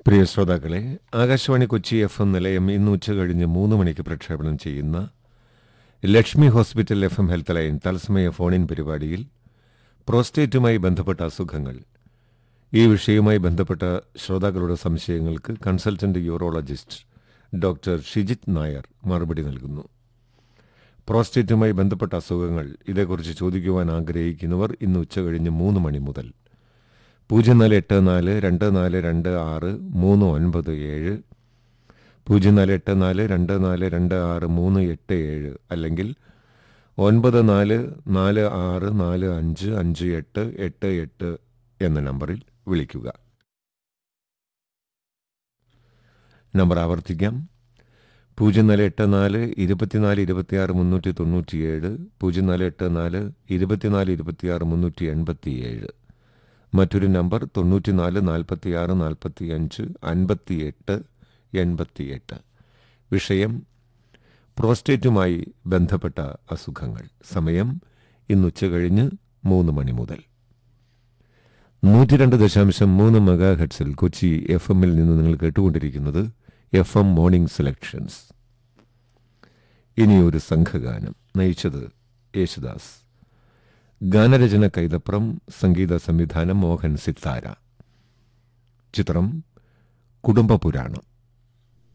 പ്രിയ ശ്രോതാക്കളെ Akashvani Kochi F M നിലയം ഇന്ന് ഉച്ച കഴിഞ്ഞ് മൂന്ന് മണിക്ക് പ്രക്ഷേപണം ചെയ്യുന്ന Lakshmi hospital F M health line തത്സമയ ഫോണിൻ പരിപാടിയിൽ പ്രോസ്റ്റേറ്റുമായി ബന്ധപ്പെട്ട അസുഖങ്ങൾ ഈ വിഷയവുമായി ബന്ധപ്പെട്ട ശ്രോതാക്കളുടെ സംശയങ്ങൾക്ക് consultant urologist doctor Shijith Nair മറുപടി നൽകുന്നു പ്രോസ്റ്റേറ്റുമായി ബന്ധപ്പെട്ട അസുഖങ്ങൾ ഇതേക്കുറിച്ച് ചോദിക്കുവാൻ ആഗ്രഹിക്കുന്നവർ ഇന്ന് ഉച്ചകഴിഞ്ഞ് മൂന്ന് മണി മുതൽ പൂജ്യം നാല് എട്ട് നാല് രണ്ട് നാല് രണ്ട് ആറ് മൂന്ന് ഒൻപത് ഏഴ് പൂജ്യം നാല് എട്ട് നാല് രണ്ട് നാല് രണ്ട് ആറ് മൂന്ന് എട്ട് ഏഴ് അല്ലെങ്കിൽ ഒൻപത് നാല് നാല് ആറ് നാല് അഞ്ച് അഞ്ച് എട്ട് എട്ട് എട്ട് എന്ന നമ്പറിൽ വിളിക്കുക നമ്പർ ആവർത്തിക്കാം പൂജ്യം നാല് എട്ട് നാല് ഇരുപത്തിനാല് ഇരുപത്തിയാറ് മുന്നൂറ്റി തൊണ്ണൂറ്റിയേഴ് പൂജ്യം നാല് എട്ട് നാല് ഇരുപത്തിനാല് ഇരുപത്തിയാറ് മുന്നൂറ്റി എൺപത്തിയേഴ് മറ്റൊരു നമ്പർ തൊണ്ണൂറ്റിനാല് നാൽപ്പത്തിയാറ് നാൽപ്പത്തിയഞ്ച് അൻപത്തിയെട്ട് എൺപത്തിയെട്ട് വിഷയം പ്രോസ്റ്റേറ്റുമായി ബന്ധപ്പെട്ട അസുഖങ്ങൾ സമയം ഇന്നുച്ച കഴിഞ്ഞ് മൂന്ന് മണി മുതൽ നൂറ്റി രണ്ട് ദശാംശം മൂന്ന് മെഗാ ഹെഡ്സിൽ കൊച്ചി എഫ് എമ്മിൽ നിന്ന് നിങ്ങൾ കേട്ടുകൊണ്ടിരിക്കുന്നത് എഫ് എം മോർണിംഗ് സെലക്ഷൻസ് ഇനിയൊരു സംഘഗാനം നയിച്ചത് യേശുദാസ് ഗാനരചന കൈതപ്രം സംഗീത സംവിധാനം മോഹൻ സിത്താര ചിത്രം കുടുംബപുരാണം